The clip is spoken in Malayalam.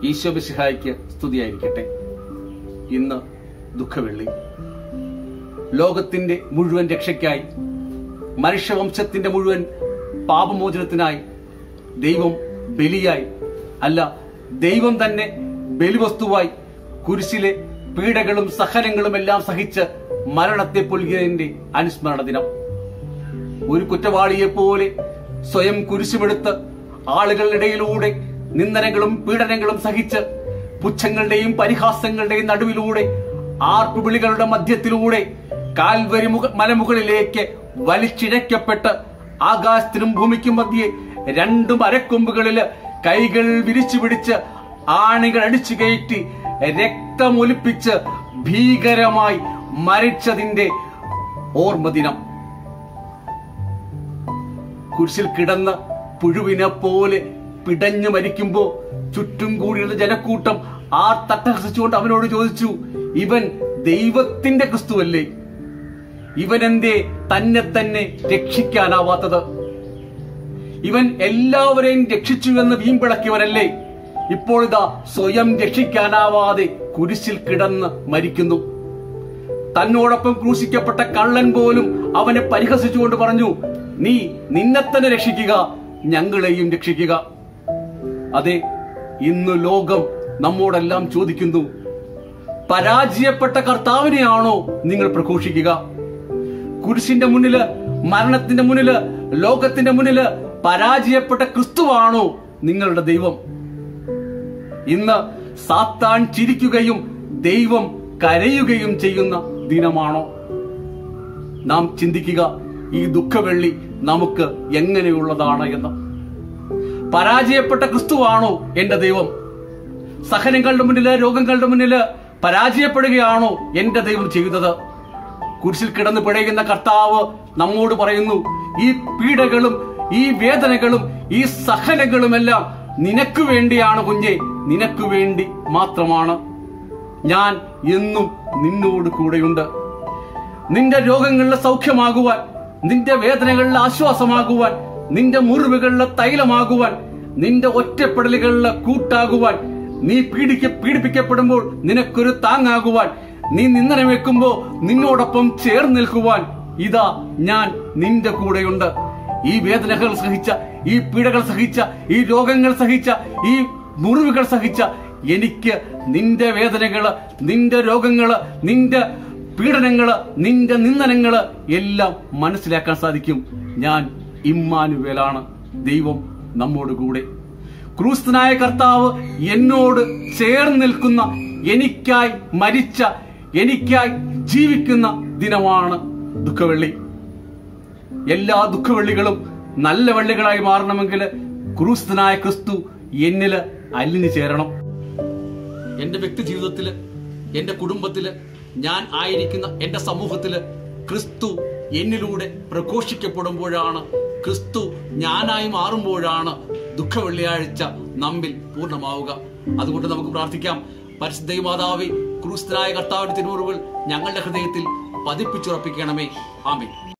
ഈശോ മിശിഹായ്ക്ക് സ്തുതിയായിരിക്കട്ടെ ഇന്ന് ദുഃഖവെള്ളി ലോകത്തിന്റെ മുഴുവൻ രക്ഷയ്ക്കായി മനുഷ്യവംശത്തിന്റെ മുഴുവൻ പാപമോചനത്തിനായി ദൈവം ബലിയായി അല്ല ദൈവം തന്നെ ബലിവസ്തുവായി കുരിശിലെ പീഡകളും സഹനങ്ങളും എല്ലാം സഹിച്ച് മരണത്തെ പൊൽകിയതിന്റെ അനുസ്മരണ ദിനം ഒരു കുറ്റവാളിയെ പോലെ സ്വയം കുരിശുമെടുത്ത് ആളുകളുടെ ഇടയിലൂടെ നിന്ദനങ്ങളും പീഡനങ്ങളും സഹിച്ച് പുച്ഛങ്ങളുടെയും പരിഹാസങ്ങളുടെയും നടുവിലൂടെ ആർപ്പുവിളികളുടെ മധ്യത്തിലൂടെ കാൽവരി മുക മലമുകളിലേക്ക് വലിച്ചിഴക്കപ്പെട്ട് ആകാശത്തിനും ഭൂമിക്കും മധ്യേ രണ്ടു മരക്കൊമ്പുകളില് കൈകൾ വിരിച്ചു പിടിച്ച് ആണികൾ അടിച്ചു കയറ്റി രക്തമൊലിപ്പിച്ച് ഭീകരമായി മരിച്ചതിന്റെ ഓർമ്മദിനം കുരിശിൽ കിടന്ന് പുഴുവിനെ പോലെ പിടഞ്ഞു മരിക്കുമ്പോ ചുറ്റും കൂടിയുള്ള ജനക്കൂട്ടം ആ തട്ടഹസിച്ചുകൊണ്ട് അവനോട് ചോദിച്ചു ഇവൻ ദൈവത്തിന്റെ ക്രിസ്തുവല്ലേ ഇവൻ എന്തേ തന്നെ തന്നെ രക്ഷിക്കാനാവാത്തത് ഇവൻ എല്ലാവരെയും രക്ഷിച്ചു എന്ന് വീമ്പിളക്കിയവനല്ലേ ഇപ്പോൾ ഇതാ സ്വയം രക്ഷിക്കാനാവാതെ കുരിശിൽ കിടന്ന് മരിക്കുന്നു തന്നോടൊപ്പം ക്രൂശിക്കപ്പെട്ട കള്ളൻ പോലും അവനെ പരിഹസിച്ചുകൊണ്ട് പറഞ്ഞു നീ നിന്നെ തന്നെ രക്ഷിക്കുക ഞങ്ങളെയും രക്ഷിക്കുക അതെ ഇന്ന് ലോകം നമ്മോടെല്ലാം ചോദിക്കുന്നു പരാജയപ്പെട്ട കർത്താവിനെയാണോ നിങ്ങൾ പ്രഘോഷിക്കുക കുരിശിന്റെ മുന്നില് മരണത്തിന്റെ മുന്നില് ലോകത്തിന്റെ മുന്നില് പരാജയപ്പെട്ട ക്രിസ്തുവാണോ നിങ്ങളുടെ ദൈവം ഇന്ന് സാത്താൻ ചിരിക്കുകയും ദൈവം കരയുകയും ചെയ്യുന്ന ദിനമാണോ നാം ചിന്തിക്കുക ഈ ദുഃഖവെള്ളി നമുക്ക് എങ്ങനെയുള്ളതാണ് എന്ന് പരാജയപ്പെട്ട ക്രിസ്തുവാണോ എന്റെ ദൈവം സഹനങ്ങളുടെ മുന്നില് രോഗങ്ങളുടെ മുന്നില് പരാജയപ്പെടുകയാണോ എന്റെ ദൈവം ചെയ്തത് കുരിശിൽ കിടന്ന് പിഴയുന്ന കർത്താവ് നമ്മോട് പറയുന്നു ഈ പീഡകളും ഈ വേദനകളും ഈ സഹനങ്ങളുമെല്ലാം നിനക്ക് വേണ്ടിയാണ് കുഞ്ഞെ നിനക്ക് വേണ്ടി മാത്രമാണ് ഞാൻ എന്നും നിന്നോട് കൂടെയുണ്ട് നിന്റെ രോഗങ്ങളിലെ സൗഖ്യമാകുവാൻ നിന്റെ വേദനകളിലെ ആശ്വാസമാകുവാൻ നിന്റെ മുറിവുകളിലെ തൈലമാകുവാൻ നിന്റെ ഒറ്റപ്പെടലുകളിലെ കൂട്ടാകുവാൻ നീ പീഡിക്ക പീഡിപ്പിക്കപ്പെടുമ്പോൾ നിനക്കൊരു താങ്ങാകുവാൻ നീ നിന്ദന വെക്കുമ്പോ നിന്നോടൊപ്പം ചേർന്ന് നിൽക്കുവാൻ ഇതാ ഞാൻ നിന്റെ കൂടെയുണ്ട് ഈ വേദനകൾ സഹിച്ച ഈ പീഡകൾ സഹിച്ച ഈ രോഗങ്ങൾ സഹിച്ച ഈ മുറിവുകൾ സഹിച്ച എനിക്ക് നിന്റെ വേദനകള് നിന്റെ രോഗങ്ങള് നിന്റെ പീഡനങ്ങള് നിന്റെ നിന്ദനങ്ങള് എല്ലാം മനസ്സിലാക്കാൻ സാധിക്കും ഞാൻ ഇമ്മാനുവേലാണ് ദൈവം നമ്മോട് കൂടെ ക്രൂസ്തനായ കർത്താവ് എന്നോട് ചേർന്ന് നിൽക്കുന്ന എനിക്കായി മരിച്ച എനിക്കായി ജീവിക്കുന്ന ദിനമാണ് ദുഃഖവെള്ളി എല്ലാ ദുഃഖവെള്ളികളും നല്ല വെള്ളികളായി മാറണമെങ്കിൽ ക്രൂസ്തനായ ക്രിസ്തു എന്നില് അലിഞ്ഞു ചേരണം എന്റെ വ്യക്തി ജീവിതത്തില് എന്റെ കുടുംബത്തില് ഞാൻ ആയിരിക്കുന്ന എന്റെ സമൂഹത്തില് ക്രിസ്തു എന്നിലൂടെ പ്രഘോഷിക്കപ്പെടുമ്പോഴാണ് ക്രിസ്തു ഞാനായി മാറുമ്പോഴാണ് ദുഃഖ വെള്ളിയാഴ്ച നമ്മിൽ പൂർണ്ണമാവുക അതുകൊണ്ട് നമുക്ക് പ്രാർത്ഥിക്കാം പരിശുദ്ധ മാതാവി ക്രൂസ്തനായ കർത്താവിന്റെ തിരുമുറിവുകൾ ഞങ്ങളുടെ ഹൃദയത്തിൽ പതിപ്പിച്ചുറപ്പിക്കണമേ ആമേ